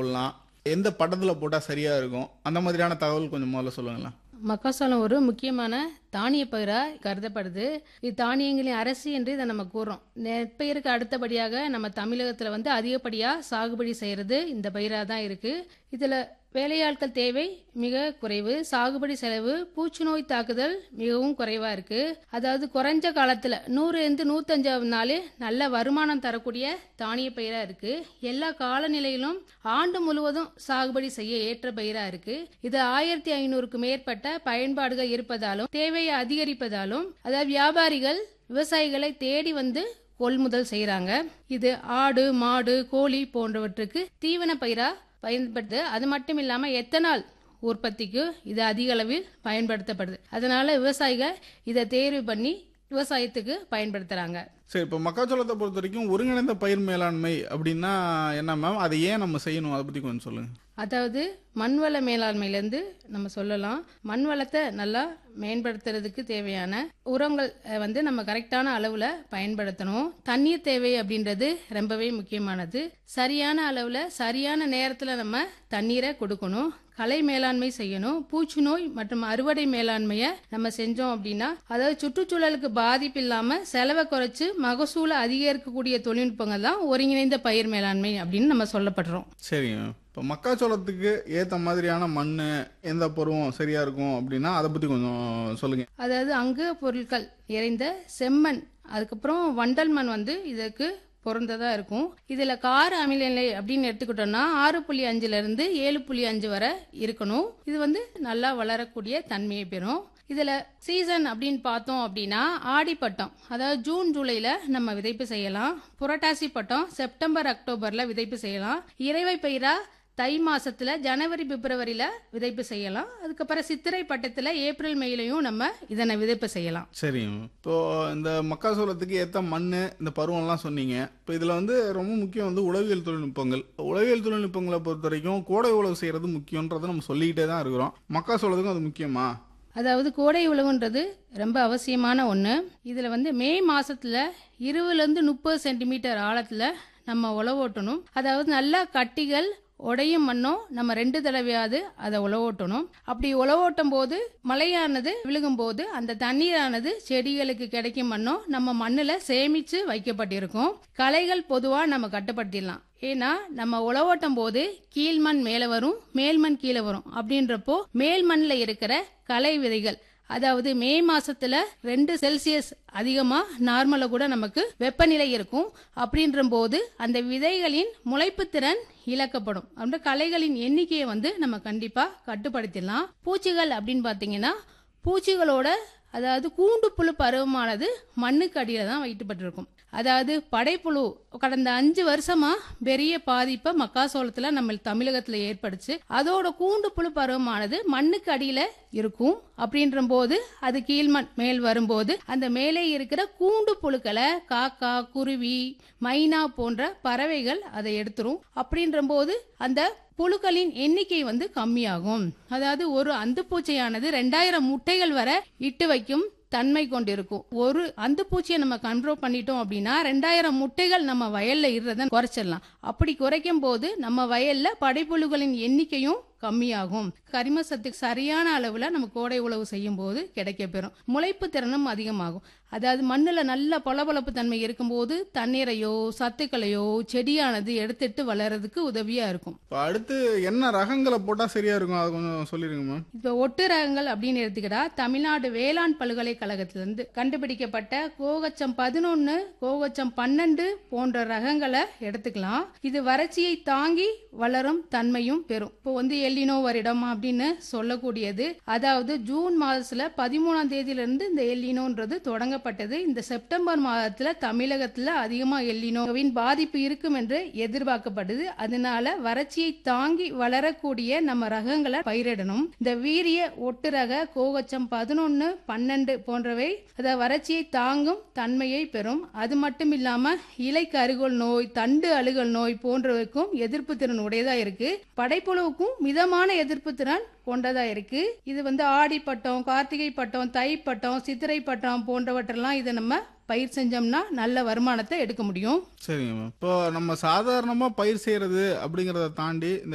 போடலாம் எந்த பட்டத்துல போட்டா சரியா இருக்கும் அந்த மாதிரியான தகவல் கொஞ்சம் முதல்ல சொல்லுங்களேன் மக்காசோளம் ஒரு முக்கியமான தானிய பயிரா கருதப்படுது இது தானியங்களின் அரசி என்று இதை நம்ம கூறுறோம் நெற்பயிருக்கு அடுத்தபடியாக நம்ம தமிழகத்துல வந்து அதிகப்படியா சாகுபடி செய்யறது இந்த பயிரா தான் இருக்கு இதுல வேலையாட்கள் தேவை மிக குறைவு சாகுபடி செலவு பூச்சிநோய் தாக்குதல் மிகவும் குறைவா இருக்கு அதாவது குறைஞ்ச காலத்துல நூறு இருந்து நூத்தஞ்சாவது நாள் நல்ல வருமானம் தரக்கூடிய தானிய பயிரா இருக்கு எல்லா காலநிலையிலும் ஆண்டு முழுவதும் சாகுபடி செய்ய ஏற்ற பயிரா இருக்கு இது ஆயிரத்தி ஐநூறுக்கு மேற்பட்ட பயன்பாடுகள் இருப்பதாலும் தேவையை அதிகரிப்பதாலும் அதாவது வியாபாரிகள் விவசாயிகளை தேடி வந்து கொள்முதல் செய்யறாங்க இது ஆடு மாடு கோழி போன்றவற்றுக்கு தீவன பயிரா பயன்படுது அது மட்டும் இல்லாம எத்தனால் உற்பத்திக்கு இது அதிக அளவில் பயன்படுத்தப்படுது அதனால விவசாயிகள் இதை தேர்வு பண்ணி விவசாயத்துக்கு பயன்படுத்துறாங்க சரி இப்போ மக்காச்சோளத்தை பொறுத்த வரைக்கும் ஒருங்கிணைந்த பயிர் மேலாண்மை அப்படின்னா என்ன மேம் அதை ஏன் நம்ம செய்யணும் அதை பத்தி கொஞ்சம் சொல்லுங்க அதாவது மண்வள மேலாண்மையிலேருந்து நம்ம சொல்லலாம் மண் வளத்தை நல்லா மேம்படுத்துறதுக்கு தேவையான உரங்கள் அஹ், வந்து நம்ம கரெக்டான அளவில் பயன்படுத்தணும் தண்ணீர் தேவை அப்படின்றது ரொம்பவே முக்கியமானது சரியான அளவில் சரியான நேரத்தில் நம்ம தண்ணீரை கொடுக்கணும் கலை மேலாண்மை செய்யணும் பூச்சி நோய் மற்றும் அறுவடை மேலாண்மையை நம்ம செஞ்சோம் அப்படின்னா அதாவது சுற்றுச்சூழலுக்கு பாதிப்பு இல்லாம செலவை குறைச்சு மகசூலை அதிகரிக்கக்கூடிய தொழில்நுட்பங்கள் தான் ஒருங்கிணைந்த பயிர் மேலாண்மை அப்படின்னு நம்ம சொல்லப்படுறோம் சரிங்க மேம் இப்போ மக்காச்சோளத்துக்கு ஏத்த மாதிரியான மண் எந்த பருவம் சரியா இருக்கும் அப்படின்னா அதை பத்தி கொஞ்சம் சொல்லுங்க அதாவது அங்கு பொருட்கள் இறைந்த செம்மண் அதுக்கப்புறம் வண்டல் மண் வந்து இதுக்கு பொருந்ததா இருக்கும் இதுல கார அமிலநிலை அப்படின்னு எடுத்துக்கிட்டோம்னா ஆறு புள்ளி அஞ்சுல இருந்து ஏழு புள்ளி அஞ்சு வரை இருக்கணும் இது வந்து நல்லா வளரக்கூடிய தன்மையை பெறும் இதுல சீசன் அப்படின்னு பார்த்தோம் அப்படின்னா ஆடிப்பட்டம் அதாவது ஜூன் ஜூலைல நம்ம விதைப்பு செய்யலாம் புரட்டாசி பட்டம் செப்டம்பர் அக்டோபர்ல விதைப்பு செய்யலாம் இறைவை பயிரா தை மாசத்துல ஜனவரி பிப்ரவரியில விதைப்பு செய்யலாம் அதுக்கப்புறம் சித்திரை பட்டத்துல ஏப்ரல் மேலையும் நம்ம இதனை விதைப்பு செய்யலாம் சரிங்க மேம் இப்போ இந்த மக்காச்சோளத்துக்கு ஏத்த மண் இந்த பருவம்லாம் சொன்னீங்க இப்போ இதுல வந்து ரொம்ப முக்கியம் வந்து உளவியல் தொழில்நுட்பங்கள் உளவியல் தொழில்நுட்பங்களை பொறுத்த வரைக்கும் கோடை உழவு செய்யறது முக்கியன்றதை நம்ம சொல்லிக்கிட்டே தான் இருக்கிறோம் மக்காச்சோளத்துக்கும் அது முக்கியமா அதாவது கோடை உழவுன்றது ரொம்ப அவசியமான ஒன்று இதில் வந்து மே மாசத்துல இருபதுலேருந்து முப்பது சென்டிமீட்டர் ஆழத்தில் நம்ம உழவோட்டணும் அதாவது நல்லா கட்டிகள் உடையும் மண்ணும் நம்ம ரெண்டு தடவையாவது அதை உழவோட்டணும் அப்படி உழவோட்டும் போது மழையானது விழுகும் போது அந்த தண்ணீரானது செடிகளுக்கு கிடைக்கும் மண்ணும் நம்ம மண்ணில் சேமிச்சு வைக்கப்பட்டிருக்கும் களைகள் பொதுவாக நம்ம கட்டுப்படுத்திடலாம் ஏன்னா நம்ம உழவோட்டும் போது கீழ்மண் மேலே வரும் மேல்மண் கீழே வரும் அப்படின்றப்போ மேல் மண்ணில் இருக்கிற களை விதைகள் அதாவது மே மாசத்துல ரெண்டு செல்சியஸ் அதிகமா நார்மலா கூட நமக்கு வெப்பநிலை இருக்கும் அப்படின்ற போது அந்த விதைகளின் முளைப்பு திறன் இழக்கப்படும் அந்த களைகளின் எண்ணிக்கையை வந்து நம்ம கண்டிப்பா கட்டுப்படுத்திடலாம் பூச்சிகள் அப்படின்னு பாத்தீங்கன்னா பூச்சிகளோட அதாவது கூண்டு புழு பருவமானது மண்ணுக்கு அடியில தான் வைக்கப்பட்டிருக்கும் அதாவது படைப்புழு கடந்த அஞ்சு வருஷமா பெரிய பாதிப்பை மக்காசோளத்துல நம்ம தமிழகத்துல ஏற்படுச்சு அதோட கூண்டு புழு பருவமானது மண்ணுக்கு அடியில இருக்கும் அப்படின்ற போது அது கீழ்மண் மேல் வரும்போது அந்த மேலே இருக்கிற கூண்டு புழுக்களை காக்கா குருவி மைனா போன்ற பறவைகள் அதை எடுத்துரும் அப்படின்ற போது அந்த புழுக்களின் எண்ணிக்கை வந்து கம்மியாகும் அதாவது ஒரு அந்துப்பூச்சியானது ரெண்டாயிரம் முட்டைகள் வரை இட்டு வைக்கும் தன்மை கொண்டிருக்கும் ஒரு அந்துப்பூச்சியை நம்ம கண்ட்ரோல் பண்ணிட்டோம் அப்படின்னா ரெண்டாயிரம் முட்டைகள் நம்ம வயல்ல இருறத குறைச்சிடலாம் அப்படி குறைக்கும் போது நம்ம வயல்ல படைப்புழுகளின் எண்ணிக்கையும் கம்மியாகும் கரிம சத்து சரியான அளவுல நம்ம கோடை உழவு செய்யும் போது கிடைக்க பெறும் முளைப்பு திறனும் அதிகமாகும் அதாவது மண்ணுல நல்ல பளபளப்பு தன்மை இருக்கும்போது தண்ணீரையோ சத்துக்களையோ செடியானது எடுத்துட்டு வளர்றதுக்கு உதவியா இருக்கும் இப்போ அடுத்து என்ன ரகங்களை போட்டா சரியா இருக்கும் அதை கொஞ்சம் சொல்லிருங்க மேம் இப்போ ஒட்டு ரகங்கள் அப்படின்னு எடுத்துக்கிட்டா தமிழ்நாடு வேளாண் பல்கலைக்கழகத்திலிருந்து கண்டுபிடிக்கப்பட்ட கோகச்சம் பதினொன்னு கோகச்சம் பன்னெண்டு போன்ற ரகங்களை எடுத்துக்கலாம் இது வறட்சியை தாங்கி வளரும் தன்மையும் பெறும் இப்போ வந்து எல்லினோ வருடம் அப்படின்னு சொல்லக்கூடியது அதாவது ஜூன் மாதத்துல பதிமூணாம் தேதியிலிருந்து இந்த எல்லினோன்றது தொடங்கப்பட்டது இந்த செப்டம்பர் மாதத்துல தமிழகத்துல அதிகமா எல்லினோவின் பாதிப்பு இருக்கும் என்று எதிர்பார்க்கப்படுது அதனால வறட்சியை தாங்கி வளரக்கூடிய நம்ம ரகங்களை பயிரிடணும் இந்த வீரிய ஒட்டு ரக கோகச்சம் பதினொன்னு பன்னெண்டு போன்றவை அதாவது வறட்சியை தாங்கும் தன்மையை பெறும் அது மட்டும் இல்லாம இலை கருகோல் நோய் தண்டு அழுகல் நோய் போன்றவைக்கும் எதிர்ப்பு திறன் உடையதா இருக்கு படைப்புழுவுக்கும் மிதமான எதிர்ப்பு திறன் கொண்டதா இருக்கு இது வந்து ஆடி பட்டம் கார்த்திகை பட்டம் தை பட்டம் சித்திரை பட்டம் போன்றவற்றெல்லாம் இதை நம்ம பயிர் செஞ்சோம்னா நல்ல வருமானத்தை எடுக்க முடியும் சரிங்க மேம் இப்போ நம்ம சாதாரணமா பயிர் செய்யறது அப்படிங்கறத தாண்டி இந்த